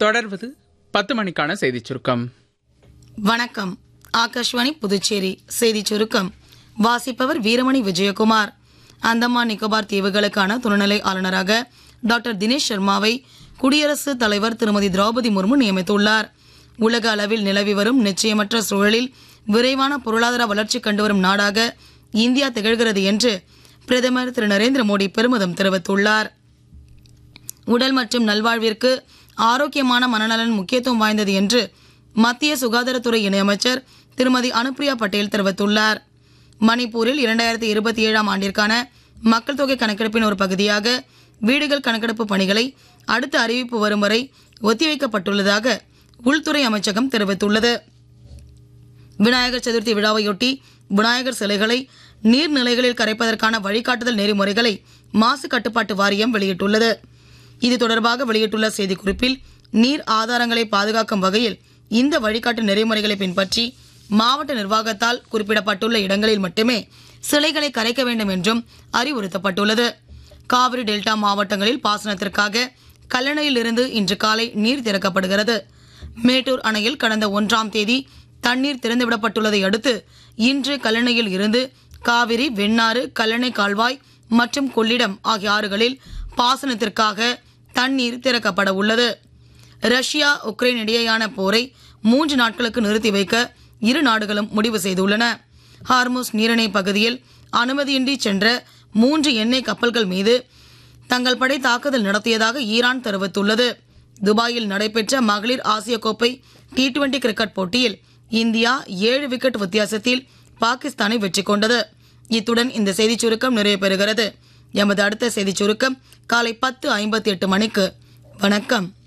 தொடர்வது பத்து மணிக்கான செய்திச் சுருக்கம் வணக்கம் ஆகாஷ்வாணி புதுச்சேரி செய்தி சுருக்கம் வாசிப்பவர் வீரமணி விஜயகுமார் அந்தமான் நிக்கோபார் தீவுகளுக்கான துணைநிலை ஆளுநராக டாக்டர் தினேஷ் சர்மாவை குடியரசுத் தலைவர் திருமதி திரௌபதி முர்மு நியமித்துள்ளார் உலக அளவில் நிலவி வரும் நிச்சயமற்ற சூழலில் விரைவான பொருளாதார வளர்ச்சி கண்டுவரும் நாடாக இந்தியா திகழ்கிறது என்று பிரதமர் திரு நரேந்திர மோடி பெருமிதம் தெரிவித்துள்ளார் உடல் மற்றும் நல்வாழ்விற்கு ஆரோக்கியமான மனநலன் முக்கியத்துவம் வாய்ந்தது என்று மத்திய சுகாதாரத்துறை இணையமைச்சர் திருமதி அனுப்பிரியா பட்டேல் தெரிவித்துள்ளார் மணிப்பூரில் இரண்டாயிரத்தி இருபத்தி ஏழாம் ஆண்டிற்கான மக்கள் தொகை கணக்கெடுப்பின் ஒரு பகுதியாக வீடுகள் கணக்கெடுப்பு பணிகளை அடுத்த அறிவிப்பு வரும் வரை ஒத்திவைக்கப்பட்டுள்ளதாக உள்துறை அமைச்சகம் தெரிவித்துள்ளது விநாயகர் சதுர்த்தி விழாவையொட்டி விநாயகர் சிலைகளை நீர்நிலைகளில் கரைப்பதற்கான வழிகாட்டுதல் நெறிமுறைகளை மாசு கட்டுப்பாட்டு வாரியம் வெளியிட்டுள்ளது இது தொடர்பாக வெளியிட்டுள்ள செய்திக்குறிப்பில் நீர் ஆதாரங்களை பாதுகாக்கும் வகையில் இந்த வழிகாட்டு நெறிமுறைகளை பின்பற்றி மாவட்ட நிர்வாகத்தால் குறிப்பிடப்பட்டுள்ள இடங்களில் மட்டுமே சிலைகளை கரைக்க வேண்டும் என்றும் அறிவுறுத்தப்பட்டுள்ளது காவிரி டெல்டா மாவட்டங்களில் பாசனத்திற்காக கல்லணையில் இருந்து இன்று காலை நீர் திறக்கப்படுகிறது மேட்டூர் அணையில் கடந்த ஒன்றாம் தேதி தண்ணீர் திறந்துவிடப்பட்டுள்ளதை அடுத்து இன்று கல்லணையில் இருந்து காவிரி வெண்ணாறு கல்லணை கால்வாய் மற்றும் கொள்ளிடம் ஆகிய ஆறுகளில் பாசனத்திற்காக தண்ணீர் திறக்கப்பட உள்ளது ரஷ்யா உக்ரைன் இடையேயான போரை மூன்று நாட்களுக்கு நிறுத்தி வைக்க இரு நாடுகளும் முடிவு செய்துள்ளன ஹார்முஸ் நீரிணை பகுதியில் அனுமதியின்றி சென்ற மூன்று எண்ணெய் கப்பல்கள் மீது தங்கள் படை தாக்குதல் நடத்தியதாக ஈரான் தெரிவித்துள்ளது துபாயில் நடைபெற்ற மகளிர் ஆசிய கோப்பை டி டுவெண்டி கிரிக்கெட் போட்டியில் இந்தியா ஏழு விக்கெட் வித்தியாசத்தில் பாகிஸ்தானை வெற்றி கொண்டது இத்துடன் இந்த செய்திச் சுருக்கம் நிறைவு பெறுகிறது எமது அடுத்த செய்திச் சுருக்கம் காலை பத்து ஐம்பத்தி எட்டு மணிக்கு வணக்கம்